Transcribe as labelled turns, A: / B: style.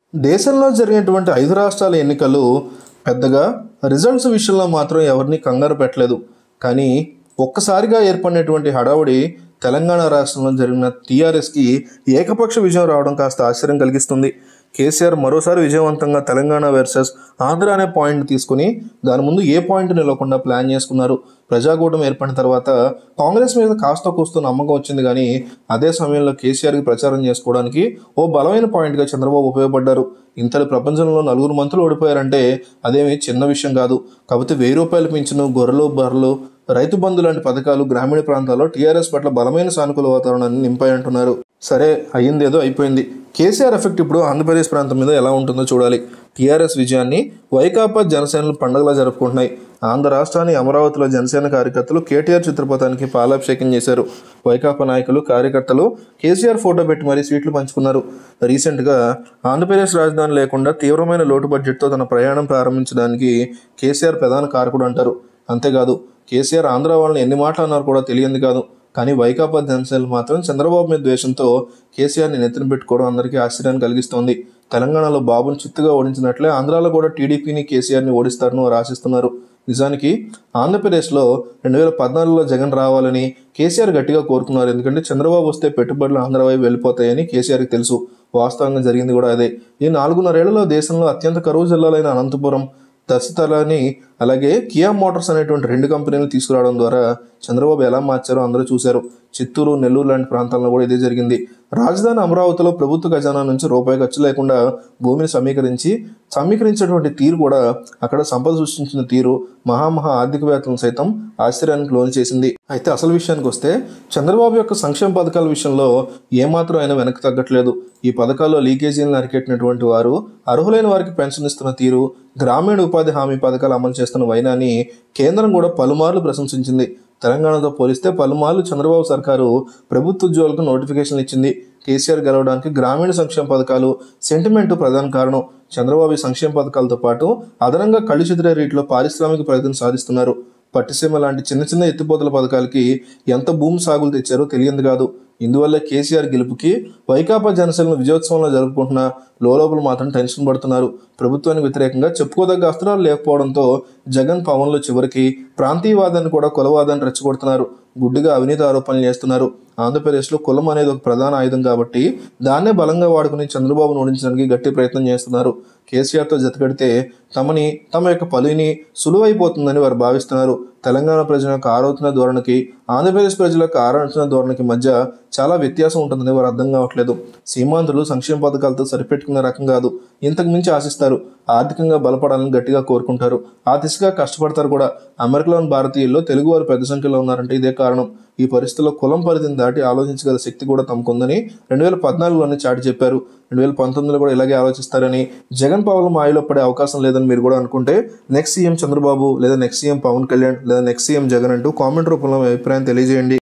A: దేశంలో జరిగినటువంటి ఐదు రాష్ట్రాల ఎన్నికలు పెద్దగా రిజల్ట్స్ విషయంలో మాత్రం ఎవరిని కంగారు పెట్టలేదు కానీ ఒక్కసారిగా ఏర్పడినటువంటి హడావుడి తెలంగాణ రాష్ట్రంలో జరిగిన టీఆర్ఎస్కి ఏకపక్ష విజయం రావడం కాస్త ఆశ్చర్యం కలిగిస్తుంది కేసీఆర్ మరోసారి విజయవంతంగా తెలంగాణ వర్సెస్ ఆంధ్ర అనే పాయింట్ తీసుకుని దాని ముందు ఏ పాయింట్ నిలవకుండా ప్లాన్ చేసుకున్నారు ప్రజాకూటమి ఏర్పడిన తర్వాత కాంగ్రెస్ మీద కాస్త కూస్తూ నమ్మకం వచ్చింది కానీ అదే సమయంలో కేసీఆర్కి ప్రచారం చేసుకోవడానికి ఓ బలమైన పాయింట్గా చంద్రబాబు ఉపయోగపడ్డారు ఇంతటి ప్రపంచంలో నలుగురు మంత్రులు ఓడిపోయారంటే అదేమి చిన్న విషయం కాదు కాకపోతే వెయ్యి రూపాయలు పెంచిన గొర్రెలు బర్రెలు రైతు బంధు లాంటి పథకాలు గ్రామీణ ప్రాంతాల్లో టీఆర్ఎస్ పట్ల బలమైన సానుకూల వాతావరణాన్ని నింపాయంటున్నారు సరే అయ్యిందేదో అయిపోయింది కేసీఆర్ ఎఫెక్ట్ ఇప్పుడు ఆంధ్రప్రదేశ్ ప్రాంతం మీద ఎలా ఉంటుందో చూడాలి టీఆర్ఎస్ విజయాన్ని వైకాపా జనసేనలు పండుగలా జరుపుకుంటున్నాయి ఆంధ్ర రాష్ట్రాన్ని అమరావతిలో జనసేన కార్యకర్తలు కేటీఆర్ చిత్రపటానికి పాలాభిషేకం చేశారు వైకాపా నాయకులు కార్యకర్తలు కేసీఆర్ ఫోటో పెట్టి మరీ స్వీట్లు పంచుకున్నారు రీసెంట్గా ఆంధ్రప్రదేశ్ రాజధాని లేకుండా తీవ్రమైన లోటు బడ్జెట్తో తన ప్రయాణం ప్రారంభించడానికి కేసీఆర్ ప్రధాన కారకుడు అంటారు అంతేకాదు కేసీఆర్ ఆంధ్ర వాళ్ళని ఎన్ని మాటలు అన్నారు కూడా తెలియంది కాదు కానీ వైకాపా జనసేనలు మాత్రం చంద్రబాబు మీద ద్వేషంతో కేసీఆర్ని నెత్తిన పెట్టుకోవడం అందరికీ ఆశ్చర్యాన్ని కలిగిస్తోంది తెలంగాణలో బాబును చిత్తుగా ఓడించినట్లే ఆంధ్రాలో కూడా టీడీపీని కేసీఆర్ని ఓడిస్తారని వారు ఆశిస్తున్నారు నిజానికి ఆంధ్రప్రదేశ్లో రెండు వేల పద్నాలుగులో జగన్ రావాలని కేసీఆర్ గట్టిగా కోరుకున్నారు ఎందుకంటే చంద్రబాబు వస్తే పెట్టుబడులు ఆంధ్ర వైపు వెళ్ళిపోతాయని కేసీఆర్కి తెలుసు వాస్తవంగా జరిగింది కూడా అదే ఈ నాలుగున్నరేళ్లలో దేశంలో అత్యంత కరువు జిల్లాలైన అనంతపురం దశతలని అలాగే కియా మోటార్స్ అనేటువంటి రెండు కంపెనీలు తీసుకురావడం ద్వారా చంద్రబాబు ఎలా మార్చారో అందరూ చూశారు చిత్తూరు నెల్లూరు లాంటి ప్రాంతాల్లో కూడా ఇదే జరిగింది రాజధాని అమరావతిలో ప్రభుత్వ ఖజానా నుంచి రూపాయి ఖర్చు లేకుండా భూమిని సమీకరించి సమీకరించినటువంటి తీరు కూడా అక్కడ సంపద సృష్టించిన తీరు మహామహా ఆర్థికవేత్తలను సైతం ఆశ్చర్యానికి లోను చేసింది అయితే అసలు విషయానికి వస్తే చంద్రబాబు యొక్క సంక్షేమ పథకాల విషయంలో ఏమాత్రం ఆయన వెనక్కి తగ్గట్లేదు ఈ పథకాల్లో లీకేజీలను అరికెట్టినటువంటి వారు అర్హులైన వారికి పెన్షన్ ఇస్తున్న తీరు గ్రామీణ ఉపాధి హామీ పథకాలు అమలు చేస్తున్న వైనాన్ని కేంద్రం కూడా పలుమార్లు ప్రశంసించింది తెలంగాణతో పోలిస్తే పలుమార్లు చంద్రబాబు సర్కారు ప్రభుత్వ ఉద్యోగులకు నోటిఫికేషన్లు ఇచ్చింది కేసీఆర్ గెలవడానికి గ్రామీణ సంక్షేమ పథకాలు సెంటిమెంట్ ప్రధాన కారణం చంద్రబాబు ఈ సంక్షేమ పథకాలతో పాటు అదనంగా కళ్ళు చెదిరే రీతిలో పారిశ్రామిక ప్రగతిని సాధిస్తున్నారు పట్టిసీమ లాంటి చిన్న చిన్న ఎత్తిపోతల పథకాలకి ఎంత భూమి సాగులు తెచ్చారో తెలియంది కాదు ఇందువల్ల కేసీఆర్ గెలుపుకి వైకాపా జనసేనలు విజయోత్సవంలో జరుపుకుంటున్న లోపల మాత్రం టెన్షన్ పడుతున్నారు ప్రభుత్వానికి వ్యతిరేకంగా చెప్పుకోదగ్గ అస్త్రాలు లేకపోవడంతో జగన్ పవన్లు చివరికి ప్రాంతీయవాదాన్ని కూడా కులవాదాన్ని రెచ్చగొడుతున్నారు గుడ్డిగా అవినీతి ఆరోపణలు చేస్తున్నారు ఆంధ్రప్రదేశ్లో కులం అనేది ఒక ప్రధాన ఆయుధం కాబట్టి దాన్నే బలంగా వాడుకుని చంద్రబాబును ఓడించడానికి గట్టి ప్రయత్నం చేస్తున్నారు కేసీఆర్తో జతకడితే తమని తమ యొక్క పలిని సులువైపోతుందని వారు భావిస్తున్నారు తెలంగాణ ప్రజల యొక్క ఆలోచన ధోరణికి ఆంధ్రప్రదేశ్ ప్రజల యొక్క ఆలోచన ధోరణికి మధ్య చాలా వ్యత్యాసం ఉంటుందని వారు అర్థం కావట్లేదు సీమాంధ్రులు సంక్షేమ పథకాలతో సరిపెట్టుకునే రకం కాదు ఇంతకు మించి ఆశిస్తారు ఆర్థికంగా బలపడాలని గట్టిగా కోరుకుంటారు ఆ దిశగా కష్టపడతారు కూడా అమెరికాలోని భారతీయుల్లో తెలుగువారు పెద్ద సంఖ్యలో ఉన్నారంటే ఇదే కారణం ఈ పరిస్థితుల్లో కులం పరిధిని దాటి ఆలోచించగల శక్తి కూడా తమకుందని రెండు వేల పద్నాలుగులోనే చాటి చెప్పారు రెండు వేల పంతొమ్మిదిలో కూడా ఇలాగే ఆలోచిస్తారని జగన్ పవన్ మాయలో పడే అవకాశం లేదని మీరు కూడా అనుకుంటే నెక్స్ట్ సీఎం చంద్రబాబు లేదా నెక్స్ట్ సీఎం పవన్ కళ్యాణ్ లేదా నెక్స్ట్ సీఎం జగన్ అంటూ కామెంట్ రూపంలో మీ అభిప్రాయం తెలియజేయండి